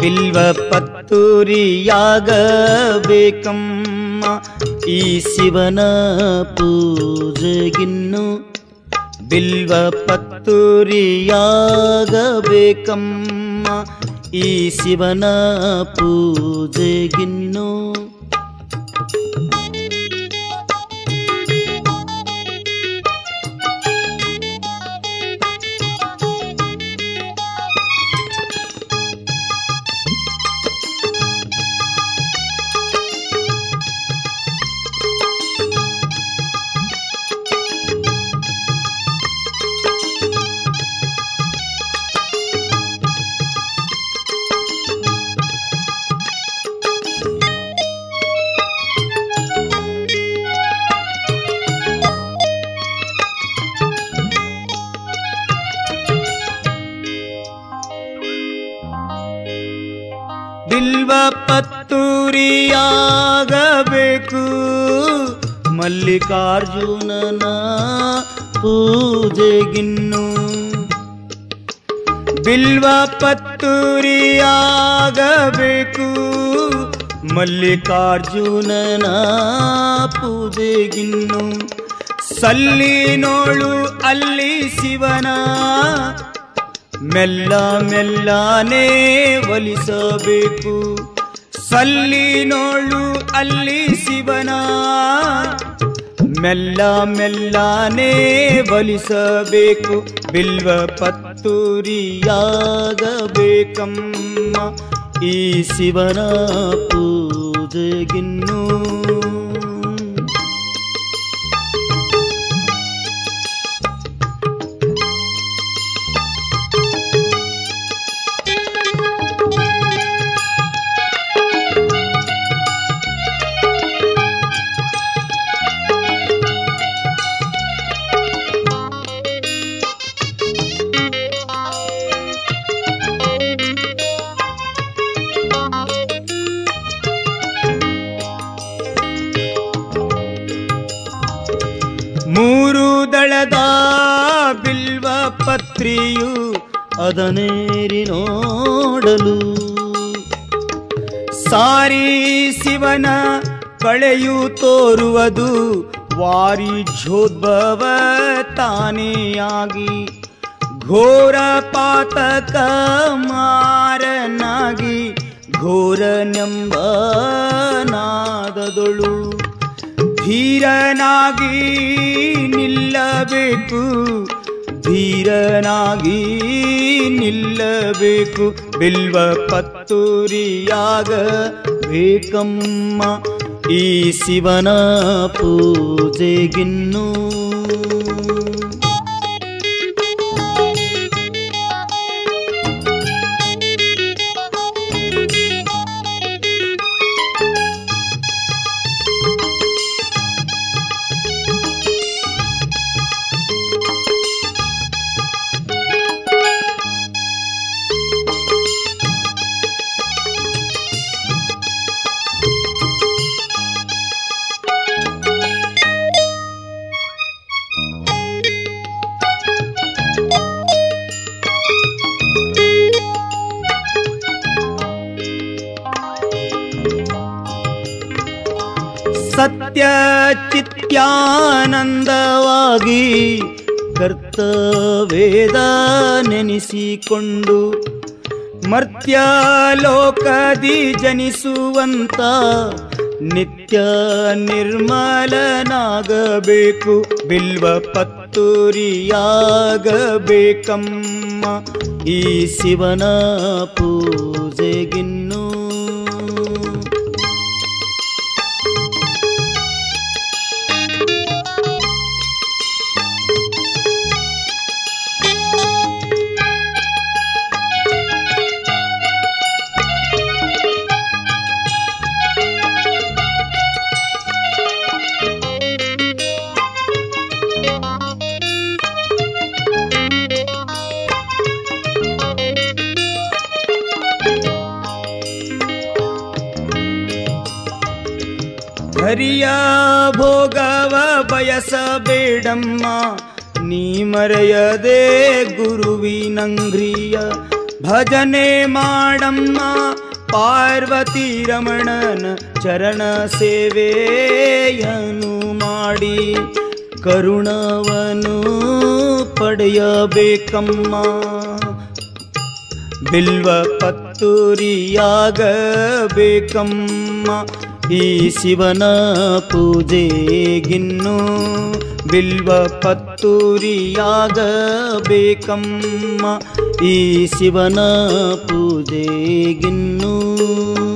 ಬಿಲ್ವ ಪತ್ತೂರಿಯಾಗಬೇಕಮ್ಮ ಈ ಶಿವನ ಪೂಜೆಗಿನ್ನು ಬಿಲ್ವ ಪತ್ತೂರಿಯಾಗಬೇಕಮ್ಮ ಈ ಶಿವನ ಪೂಜೆಗಿನ್ನು ಬಿಲ್ವ ಪತ್ತೂರಿಯಾಗಬೇಕು ಮಲ್ಲಿಕಾರ್ಜುನನ ಪೂಜೆಗಿನ್ನು ಬಿಲ್ವ ಪತ್ತೂರಿಯಾಗಬೇಕು ಮಲ್ಲಿಕಾರ್ಜುನನ ಪೂಜೆಗಿನ್ನು ಸಲ್ಲಿ ನೋಳು ಅಲ್ಲಿ ಶಿವನ ಮೆಲ್ಲ ಮೆಲ್ಲನೆ ಒಲಿಸಬೇಕು ಸಲ್ಲಿ ನೋಳು ಅಲ್ಲಿ ಶಿವನ ಮೆಲ್ಲ ಮೆಲ್ಲನೆ ಒಲಿಸಬೇಕು ಬಿಲ್ವ ಪತ್ತೂರಿಯಾಗಬೇಕಮ್ಮ ಈ ಶಿವನ ಪೂಜೆಗಿನ್ನು ಮೂರು ದಳದ ಬಿಲ್ವ ಪತ್ರಿಯು ಅದನೇರಿ ನೋಡಲು ಸಾರಿ ಶಿವನ ಕಳೆಯು ತೋರುವುದು ವಾರಿ ಝೋದ್ಭವ ತಾನೆಯಾಗಿ ಘೋರ ಪಾತಕ ಮಾರನಾಗಿ ಘೋರನೆಂಬ ನಾದದೊಳು ಧೀರನಾಗಿ ನಿಲ್ಲಬೇಕು ಧೀರನಾಗಿ ನಿಲ್ಲಬೇಕು ಬಿಲ್ವ ಪತ್ತೂರಿಯಾಗಬೇಕಮ್ಮ ಈ ಶಿವನ ಪೂಜೆಗಿನ್ನು ಸತ್ಯ ಚಿತ್ಯಾನಂದವಾಗಿ ಕರ್ತವೇದ ನೆನೆಸಿಕೊಂಡು ಮರ್ತ್ಯ ಲೋಕದಿ ಜನಿಸುವಂತ ನಿತ್ಯ ನಿರ್ಮಲನಾಗಬೇಕು ಬಿಲ್ವ ಪತ್ತೂರಿಯಾಗಬೇಕಮ್ಮ ಈ ಶಿವನ ಪೂಜೆಗಿನ್ನೂ ಹರಿಯ ಭೋಗವ ಬಯಸಬೇಡಮ್ಮ ನೀ ಮರೆಯದೆ ಗುರುವಿನಂಗ್ರಿಯ ಭಜನೆ ಮಾಡಮ್ಮ ಪಾರ್ವತಿ ರಮಣನ ಚರಣ ಸೇವೆಯನು ಮಾಡಿ ಕರುಣವನು ಪಡೆಯಬೇಕಮ್ಮ ಬಿಲ್ವ ಪತ್ತೂರಿಯಾಗಬೇಕಮ್ಮ ಈ ಶಿವನ ಪೂಜೆಗಿನ್ನು ಬಿಲ್ವ ಪತ್ತೂರಿಯಾಗಬೇಕಮ್ಮ ಈ ಶಿವನ ಪೂಜೆಗಿನ್ನು